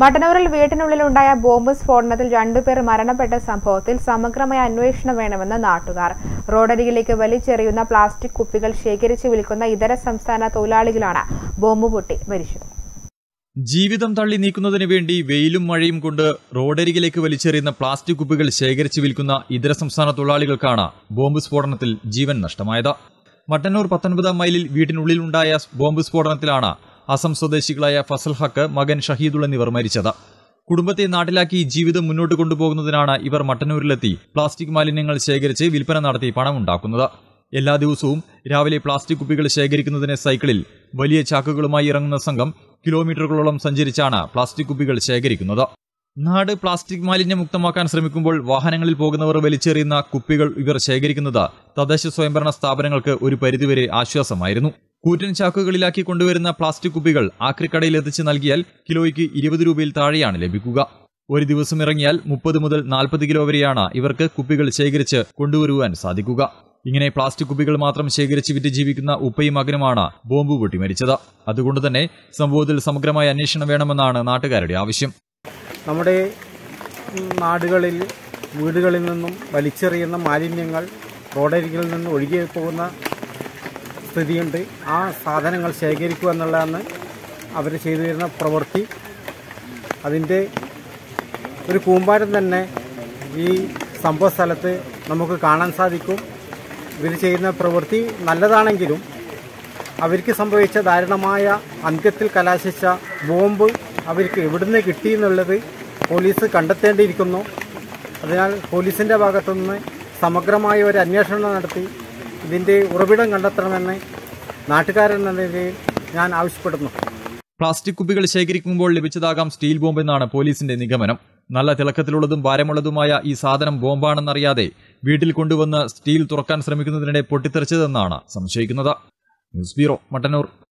മട്ടന്നൂരിൽ വീട്ടിനുള്ളിലുണ്ടായ ബോംബ് സ്ഫോടനത്തിൽ രണ്ടുപേർ മരണപ്പെട്ട സംഭവത്തിൽ സമഗ്രമായ അന്വേഷണം വേണമെന്ന് നാട്ടുകാർ റോഡരികിലേക്ക് വലിച്ചെറിയുന്ന പ്ലാസ്റ്റിക് കുപ്പികൾ ശേഖരിച്ച് വിൽക്കുന്ന ഇതര സംസ്ഥാന തൊഴിലാളികളാണ് ബോംബ് പൊട്ടി മരിച്ചത് ജീവിതം തള്ളി നീക്കുന്നതിന് വേണ്ടി വെയിലും മഴയും കൊണ്ട് റോഡരികിലേക്ക് വലിച്ചെറിയുന്ന പ്ലാസ്റ്റിക് കുപ്പികൾ ശേഖരിച്ച് വിൽക്കുന്ന ഇതര സംസ്ഥാന തൊഴിലാളികൾക്കാണ് ബോംബ് സ്ഫോടനത്തിൽ ജീവൻ നഷ്ടമായത് മട്ടന്നൂർ പത്തൊൻപതാം മൈലിൽ വീട്ടിനുള്ളിലുണ്ടായ ബോംബ് സ്ഫോടനത്തിലാണ് അസം സ്വദേശികളായ ഫസൽ ഹക്ക് മകൻ ഷഹീദുൾ എന്നിവർ മരിച്ചത് കുടുംബത്തെ നാട്ടിലാക്കി ജീവിതം മുന്നോട്ട് കൊണ്ടുപോകുന്നതിനാണ് ഇവർ മട്ടന്നൂരിലെത്തി പ്ലാസ്റ്റിക് മാലിന്യങ്ങൾ ശേഖരിച്ച് വിൽപ്പന നടത്തി പണമുണ്ടാക്കുന്നത് എല്ലാ ദിവസവും രാവിലെ പ്ലാസ്റ്റിക് കുപ്പികൾ ശേഖരിക്കുന്നതിന് സൈക്കിളിൽ വലിയ ചാക്കുകളുമായി ഇറങ്ങുന്ന സംഘം കിലോമീറ്ററുകളോളം സഞ്ചരിച്ചാണ് പ്ലാസ്റ്റിക് കുപ്പികൾ ശേഖരിക്കുന്നത് നാട് പ്ലാസ്റ്റിക് മാലിന്യം മുക്തമാക്കാൻ ശ്രമിക്കുമ്പോൾ വാഹനങ്ങളിൽ പോകുന്നവർ വലിച്ചെറിയുന്ന കുപ്പികൾ ഇവർ ശേഖരിക്കുന്നത് തദ്ദേശ സ്വയംഭരണ സ്ഥാപനങ്ങൾക്ക് ഒരു പരിധിവരെ ആശ്വാസമായിരുന്നു കൂറ്റൻ ചാക്കുകളിലാക്കി കൊണ്ടുവരുന്ന പ്ലാസ്റ്റിക് കുപ്പികൾ ആക്രിക്കടയിൽ എത്തിച്ച് നൽകിയാൽ കിലോയ്ക്ക് ഇരുപത് രൂപയിൽ താഴെയാണ് ലഭിക്കുക ഒരു ദിവസം ഇറങ്ങിയാൽ മുപ്പത് മുതൽ നാൽപ്പത് കിലോ വരെയാണ് ഇവർക്ക് കുപ്പികൾ ശേഖരിച്ച് കൊണ്ടുവരുവാൻ സാധിക്കുക ഇങ്ങനെ പ്ലാസ്റ്റിക് കുപ്പികൾ മാത്രം ശേഖരിച്ച് വിറ്റ് ജീവിക്കുന്ന ഉപ്പയും മകനുമാണ് ബോംബ് പൊട്ടി മരിച്ചത് അതുകൊണ്ട് തന്നെ സംഭവത്തിൽ സമഗ്രമായ അന്വേഷണം വേണമെന്നാണ് നാട്ടുകാരുടെ ആവശ്യം നമ്മുടെ നാടുകളിൽ വീടുകളിൽ നിന്നും വലിച്ചെറിയുന്ന മാലിന്യങ്ങൾ റോഡരികിൽ നിന്ന് ഒഴുകി പോകുന്ന സ്ഥിതിയുണ്ട് ആ സാധനങ്ങൾ ശേഖരിക്കുക എന്നുള്ളതാണ് അവർ ചെയ്തു വരുന്ന പ്രവൃത്തി അതിൻ്റെ ഒരു കൂമ്പാരം തന്നെ ഈ സംഭവ സ്ഥലത്ത് നമുക്ക് കാണാൻ സാധിക്കും ഇവർ ചെയ്യുന്ന പ്രവൃത്തി നല്ലതാണെങ്കിലും അവർക്ക് സംഭവിച്ച ദാരുണമായ അന്ത്യത്തിൽ കലാശിച്ച ബോംബ് അവർക്ക് എവിടുന്ന് കിട്ടി എന്നുള്ളത് പോലീസ് കണ്ടെത്തേണ്ടിയിരിക്കുന്നു അതിനാൽ പോലീസിൻ്റെ ഭാഗത്തുനിന്ന് സമഗ്രമായ ഒരു അന്വേഷണം നടത്തി ഇതിൻ്റെ ഉറവിടം കണ്ടെത്തണമെന്ന് നാട്ടുകാരെന്ന നിലയിൽ ഞാൻ ആവശ്യപ്പെടുന്നു പ്ലാസ്റ്റിക് കുപ്പികൾ ശേഖരിക്കുമ്പോൾ ലഭിച്ചതാകാം സ്റ്റീൽ ബോംബ് എന്നാണ് പോലീസിന്റെ നിഗമനം നല്ല തിളക്കത്തിലുള്ളതും ഭാരമുള്ളതുമായ ഈ സാധനം ബോംബാണെന്നറിയാതെ വീട്ടിൽ കൊണ്ടുവന്ന് സ്റ്റീൽ തുറക്കാൻ ശ്രമിക്കുന്നതിനിടെ പൊട്ടിത്തെറിച്ചതെന്നാണ് സംശയിക്കുന്നത് ന്യൂസ് ബ്യൂറോ മട്ടന്നൂർ